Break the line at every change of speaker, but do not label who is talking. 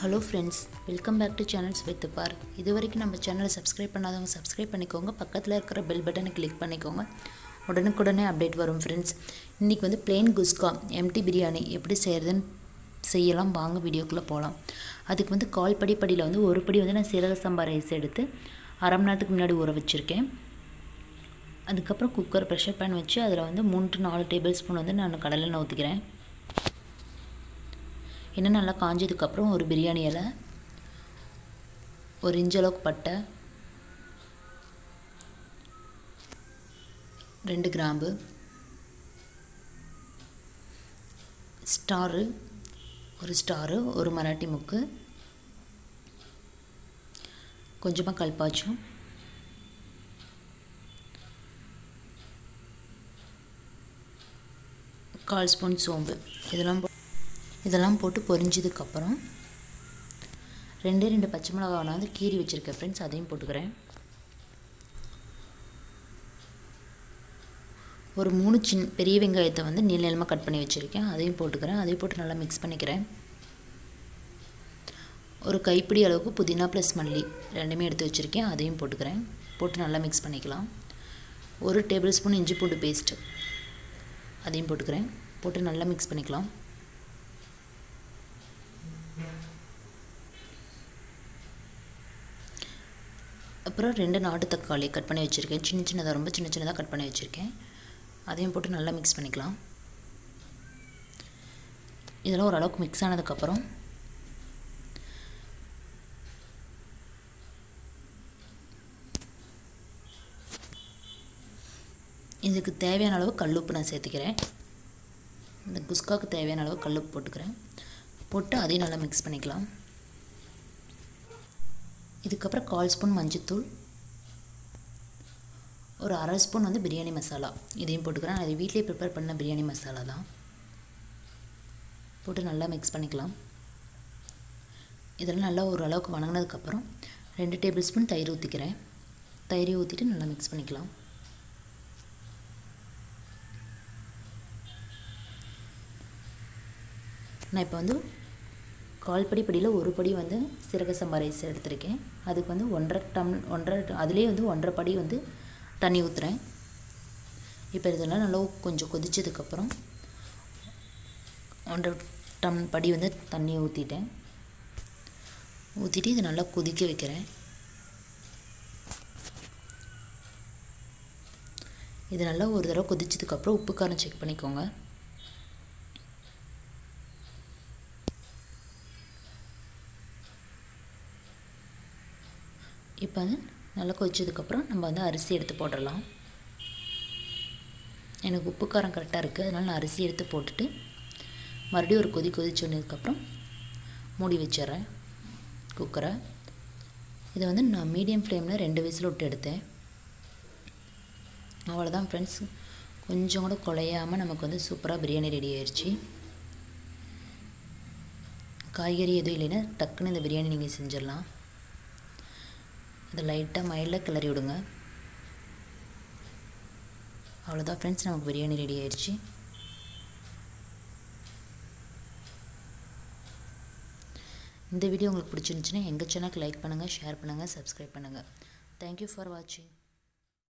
hello friends welcome back to channels with பார் இது வரைக்கும் நம்ம சேனலை சப்ஸ்கிரைப் பண்ணாதவங்க சப்ஸ்கிரைப் பண்ணிக்கோங்க பக்கத்தில் இருக்கிற பெல் பட்டனை கிளிக் பண்ணிக்கோங்க உடனுக்குடனே அப்டேட் வரும் ஃப்ரெண்ட்ஸ் இன்றைக்கி வந்து plain குஸ்கா எம்டி பிரியாணி எப்படி செய்கிறதுன்னு செய்யலாம் வாங்க வீடியோக்குள்ளே போகலாம் அதுக்கு வந்து கால் படி படியில் வந்து ஒரு படி வந்து நான் சீரக சம்பா ரைஸ் எடுத்து அரை மணி நேரத்துக்கு முன்னாடி ஊற வச்சுருக்கேன் அதுக்கப்புறம் குக்கர் ப்ரெஷர் பேன் வச்சு அதில் வந்து மூணு to நாலு டேபிள் ஸ்பூன் வந்து நான் கடலெண்ணெய் ஊற்றிக்கிறேன் எண்ணெய் நல்லா காஞ்சதுக்கப்புறம் ஒரு பிரியாணி இலை ஒரு இன்ச் அளவுக்கு பட்டை ரெண்டு கிராம்பு ஸ்டாரு ஒரு ஸ்டாரு ஒரு மராட்டி முக்கு கொஞ்சமாக கல்பாச்சும் கால் ஸ்பூன் சோம்பு இதெல்லாம் போ இதெல்லாம் போட்டு பொரிஞ்சதுக்கப்புறம் ரெண்டே ரெண்டு பச்சை மிளகா நான் வந்து கீறி வச்சுருக்கேன் ஃப்ரெண்ட்ஸ் அதையும் போட்டுக்கிறேன் ஒரு மூணு சின் பெரிய வெங்காயத்தை வந்து நீள நீளமாக கட் பண்ணி வச்சுருக்கேன் அதையும் போட்டுக்கிறேன் அதையும் போட்டு நல்லா மிக்ஸ் பண்ணிக்கிறேன் ஒரு கைப்பிடி அளவுக்கு புதினா ப்ளஸ் மல்லி ரெண்டுமே எடுத்து வச்சுருக்கேன் அதையும் போட்டுக்கிறேன் போட்டு நல்லா மிக்ஸ் பண்ணிக்கலாம் ஒரு டேபிள் ஸ்பூன் இஞ்சி பூண்டு பேஸ்ட்டு அதையும் போட்டுக்கிறேன் போட்டு நல்லா மிக்ஸ் பண்ணிக்கலாம் அப்புறம் ரெண்டு நாட்டு தக்காளி கட் பண்ணி வச்சுருக்கேன் சின்ன சின்னதாக ரொம்ப சின்ன சின்னதாக கட் பண்ணி வச்சுருக்கேன் அதையும் போட்டு நல்லா மிக்ஸ் பண்ணிக்கலாம் இதெல்லாம் ஓரளவுக்கு மிக்ஸ் ஆனதுக்கப்புறம் இதுக்கு தேவையான அளவு கல்லுப்பு நான் சேர்த்துக்கிறேன் இந்த குஸ்காவுக்கு தேவையான அளவு கல்லுப்பு போட்டுக்கிறேன் போட்டு அதையும் நல்லா மிக்ஸ் பண்ணிக்கலாம் இதுக்கப்புறம் கால் ஸ்பூன் மஞ்சத்தூள் ஒரு அரை ஸ்பூன் வந்து பிரியாணி மசாலா இதையும் போட்டுக்கிறேன் அது வீட்டிலே ப்ரிப்பேர் பண்ண பிரியாணி மசாலா தான் போட்டு நல்லா மிக்ஸ் பண்ணிக்கலாம் இதெல்லாம் நல்லா ஓரளவுக்கு வணங்கினதுக்கப்புறம் ரெண்டு டேபிள் ஸ்பூன் தயிர் ஊற்றிக்கிறேன் தயிரை ஊற்றிட்டு நல்லா மிக்ஸ் பண்ணிக்கலாம் நான் இப்போ வந்து கால் படி படியில் ஒரு படி வந்து சிறக சம்பா ரைஸ் எடுத்திருக்கேன் அதுக்கு வந்து ஒன்றரை டம் ஒன்றரை அதுலேயே வந்து ஒன்றரை படி வந்து தண்ணி ஊற்றுறேன் இப்போ இதெல்லாம் நல்லா கொஞ்சம் கொதிச்சதுக்கப்புறம் ஒன்றரை டம் படி வந்து தண்ணி ஊற்றிட்டேன் ஊற்றிட்டு இதை நல்லா கொதிக்க வைக்கிறேன் இது நல்லா ஒரு தடவை கொதிச்சதுக்கப்புறம் உப்பு காரம் செக் பண்ணிக்கோங்க இப்போ வந்து நல்லா கொதிச்சதுக்கப்புறம் நம்ம வந்து அரிசி எடுத்து போட்டுடலாம் எனக்கு உப்பு காரம் கரெக்டாக இருக்குது அதனால் நான் அரிசி எடுத்து போட்டுட்டு மறுபடியும் ஒரு கொதி கொதிச்சோன்னதுக்கப்புறம் மூடி வச்சிட்றேன் குக்கரை இதை வந்து நான் மீடியம் ஃப்ளேமில் ரெண்டு விசில் விட்டு எடுத்தேன் அவ்வளோதான் ஃப்ரெண்ட்ஸ் கொஞ்சம் கூட குலையாமல் நமக்கு வந்து சூப்பராக பிரியாணி ரெடி ஆயிடுச்சு காய்கறி எதுவும் இல்லைன்னா டக்குன்னு இந்த பிரியாணி நீங்கள் செஞ்சிடலாம் இதை லைட்டாக மயிலில் கிளறி விடுங்க அவ்வளோதான் ஃப்ரெண்ட்ஸ் நமக்கு பிரியாணி ரெடி ஆயிடுச்சு இந்த வீடியோ உங்களுக்கு பிடிச்சிருந்துச்சுன்னா எங்கள் சேனலுக்கு லைக் பண்ணுங்கள் ஷேர் பண்ணுங்கள் சப்ஸ்கிரைப் பண்ணுங்கள் தேங்க்யூ ஃபார் வாட்சிங்